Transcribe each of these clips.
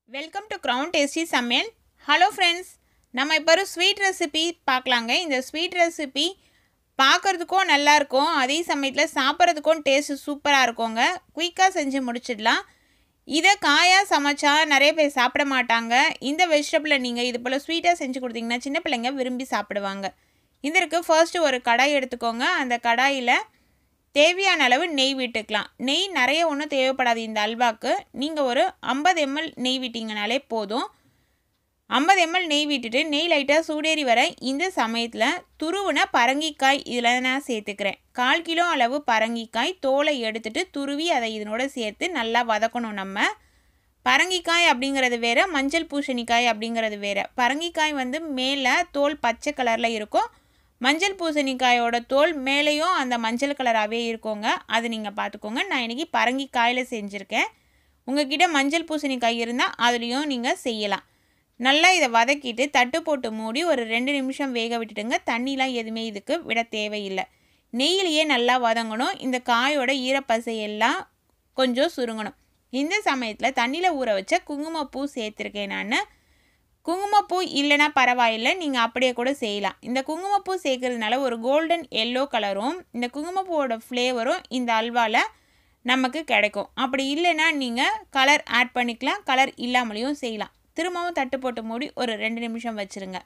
welcome to crown tasty சமையல் hello friends நம்ம இப்போ ஒரு ஸ்வீட் ரெசிபி பார்க்கலாங்க இந்த ஸ்வீட் ரெசிபி பார்க்குறதுக்கும் நல்லா இருக்கும் அதே சமயத்தில் சாப்பிட்றதுக்கும் டேஸ்ட்டு சூப்பராக இருக்குங்க குயிக்காக செஞ்சு முடிச்சிடலாம் இதை காயாக சமைச்சா நிறைய பேர் சாப்பிட மாட்டாங்க இந்த வெஜிடபிளை நீங்கள் இது போல் ஸ்வீட்டாக செஞ்சு கொடுத்தீங்கன்னா சின்ன பிள்ளைங்க விரும்பி சாப்பிடுவாங்க இதற்கு ஃபர்ஸ்ட்டு ஒரு கடாய் எடுத்துக்கோங்க அந்த கடாயில் தேவையான அளவு நெய் விட்டுக்கலாம் நெய் நிறைய ஒன்றும் தேவைப்படாது இந்த அல்வாக்கு நீங்கள் ஒரு ஐம்பது எம்எல் நெய் விட்டிங்கனாலே போதும் ஐம்பது எம்எல் நெய் விட்டுட்டு நெய் லைட்டாக சூடேறி வர இந்த சமயத்தில் துருவின பரங்கிக்காய் இதில் நான் சேர்த்துக்கிறேன் கால் கிலோ அளவு பரங்கிக்காய் தோலை எடுத்துட்டு துருவி அதை இதனோட சேர்த்து நல்லா வதக்கணும் நம்ம பரங்கிக்காய் அப்படிங்கிறது வேறு மஞ்சள் பூசணிக்காய் அப்படிங்கிறது வேறு பரங்கிக்காய் வந்து மேலே தோல் பச்சை கலரில் இருக்கும் மஞ்சள் பூசணிக்காயோட தோல் மேலேயும் அந்த மஞ்சள் கலராகவே இருக்குங்க அது நீங்கள் பார்த்துக்கோங்க நான் இன்றைக்கி பரங்கிக்காயில் செஞ்சுருக்கேன் உங்ககிட்ட மஞ்சள் பூசணிக்காய் இருந்தால் அதுலேயும் நீங்கள் செய்யலாம் நல்லா இதை வதக்கிட்டு தட்டு போட்டு மூடி ஒரு ரெண்டு நிமிஷம் வேக விட்டுட்டுங்க தண்ணிலாம் எதுவுமே இதுக்கு விட தேவையில்லை நெய்யிலேயே நல்லா வதங்கணும் இந்த காயோட ஈரப்பசை எல்லாம் கொஞ்சம் சுருங்கணும் இந்த சமயத்தில் தண்ணியில் ஊற வச்ச குங்குமப்பூ சேர்த்துருக்கேன் நான் குங்குமப்பூ இல்லைன்னா பரவாயில்லை நீங்கள் அப்படியே கூட செய்யலாம் இந்த குங்குமப்பூ சேர்க்கறதுனால ஒரு கோல்டன் எல்லோ கலரும் இந்த குங்குமப்பூவோட ஃப்ளேவரும் இந்த அல்வாவில் நமக்கு கிடைக்கும் அப்படி இல்லைன்னா நீங்கள் கலர் ஆட் பண்ணிக்கலாம் கலர் இல்லாமலையும் செய்யலாம் திரும்பவும் தட்டு போட்டு மூடி ஒரு ரெண்டு நிமிஷம் வச்சுருங்க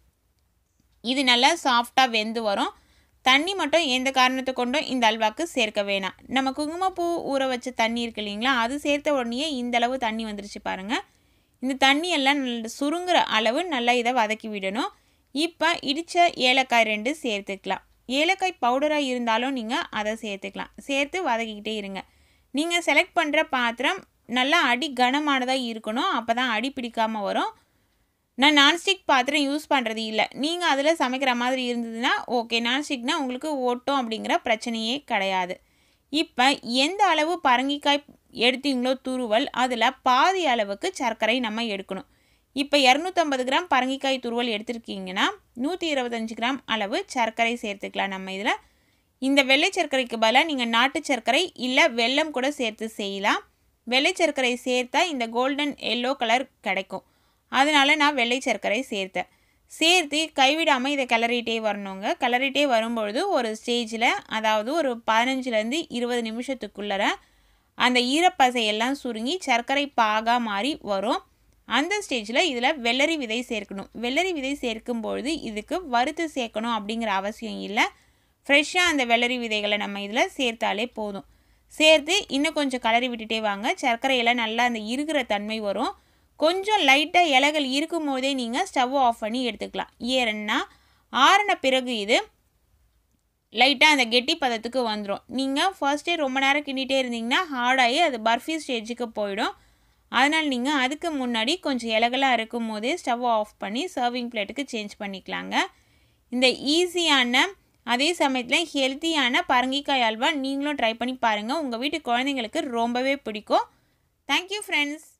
இது நல்லா சாஃப்டாக வெந்து வரும் தண்ணி மட்டும் எந்த காரணத்தை கொண்டும் இந்த அல்வாக்கு சேர்க்க வேணாம் நம்ம குங்குமப்பூ ஊற வச்ச தண்ணி இருக்கு இல்லைங்களா அது சேர்த்த உடனே இந்த அளவு தண்ணி வந்துருச்சு பாருங்கள் இந்த தண்ணி எல்லாம் நல்ல சுருங்குற அளவு நல்லா இதை வதக்கி விடணும் இப்போ இடித்த ஏலக்காய் ரெண்டு சேர்த்துக்கலாம் ஏலக்காய் பவுடராக இருந்தாலும் நீங்கள் அதை சேர்த்துக்கலாம் சேர்த்து வதக்கிக்கிட்டே இருங்க நீங்கள் செலக்ட் பண்ணுற பாத்திரம் நல்லா அடி கனமானதாக இருக்கணும் அப்போ தான் அடி பிடிக்காமல் வரும் நான் நான்ஸ்டிக் பாத்திரம் யூஸ் பண்ணுறது இல்லை நீங்கள் அதில் சமைக்கிற மாதிரி இருந்ததுன்னா ஓகே நான்ஸ்டிக்னால் உங்களுக்கு ஓட்டும் அப்படிங்கிற பிரச்சனையே கிடையாது இப்போ எந்த அளவு பரங்கிக்காய் எடுத்தீங்களோ துருவல் அதில் பாதி அளவுக்கு சர்க்கரை நம்ம எடுக்கணும் இப்போ இரநூத்தம்பது கிராம் பரங்கிக்காய் துருவல் எடுத்திருக்கீங்கன்னா நூற்றி இருபத்தஞ்சி கிராம் அளவு சர்க்கரை சேர்த்துக்கலாம் நம்ம இதில் இந்த வெள்ளை சர்க்கரைக்கு பதிலாக நீங்கள் நாட்டு சர்க்கரை இல்லை வெல்லம் கூட சேர்த்து செய்யலாம் வெள்ளை சர்க்கரை சேர்த்தா இந்த கோல்டன் எல்லோ கலர் கிடைக்கும் அதனால் நான் வெள்ளை சர்க்கரை சேர்த்தேன் சேர்த்து கைவிடாமல் இதை கிளறிட்டே வரணுங்க கிளறிட்டே வரும்பொழுது ஒரு ஸ்டேஜில் அதாவது ஒரு பதினஞ்சுலேருந்து இருபது நிமிஷத்துக்குள்ளே அந்த ஈரப்பசையெல்லாம் சுருங்கி சர்க்கரை பாகாக மாறி வரும் அந்த ஸ்டேஜில் இதில் வெள்ளரி விதை சேர்க்கணும் வெள்ளரி விதை சேர்க்கும் பொழுது இதுக்கு வறுத்து சேர்க்கணும் அப்படிங்கிற அவசியம் இல்லை ஃப்ரெஷ்ஷாக அந்த வெள்ளரி விதைகளை நம்ம இதில் சேர்த்தாலே போதும் சேர்த்து இன்னும் கொஞ்சம் கலரி விட்டுட்டே வாங்க சர்க்கரையெல்லாம் நல்லா அந்த இருக்கிற தன்மை வரும் கொஞ்சம் லைட்டாக இலைகள் இருக்கும் போதே நீங்கள் ஸ்டவ் ஆஃப் பண்ணி எடுத்துக்கலாம் ஏன்னா ஆறின பிறகு இது லைட்டாக அந்த கெட்டி பதத்துக்கு வந்துடும் நீங்கள் ஃபர்ஸ்டே ரொம்ப நேரம் கிண்டிகிட்டே இருந்தீங்கன்னா ஹார்டாகி அது பர்ஃபி ஸ்டேஜுக்கு போயிடும் அதனால் நீங்கள் அதுக்கு முன்னாடி கொஞ்சம் இலகலாக இருக்கும் போதே ஸ்டவ் ஆஃப் பண்ணி சர்விங் பிளேட்டுக்கு சேஞ்ச் பண்ணிக்கலாங்க இந்த ஈஸியான அதே சமயத்தில் ஹெல்த்தியான பரங்கிக்காய் அல்வா நீங்களும் ட்ரை பண்ணி பாருங்கள் உங்கள் வீட்டு குழந்தைங்களுக்கு ரொம்பவே பிடிக்கும் தேங்க்யூ ஃப்ரெண்ட்ஸ்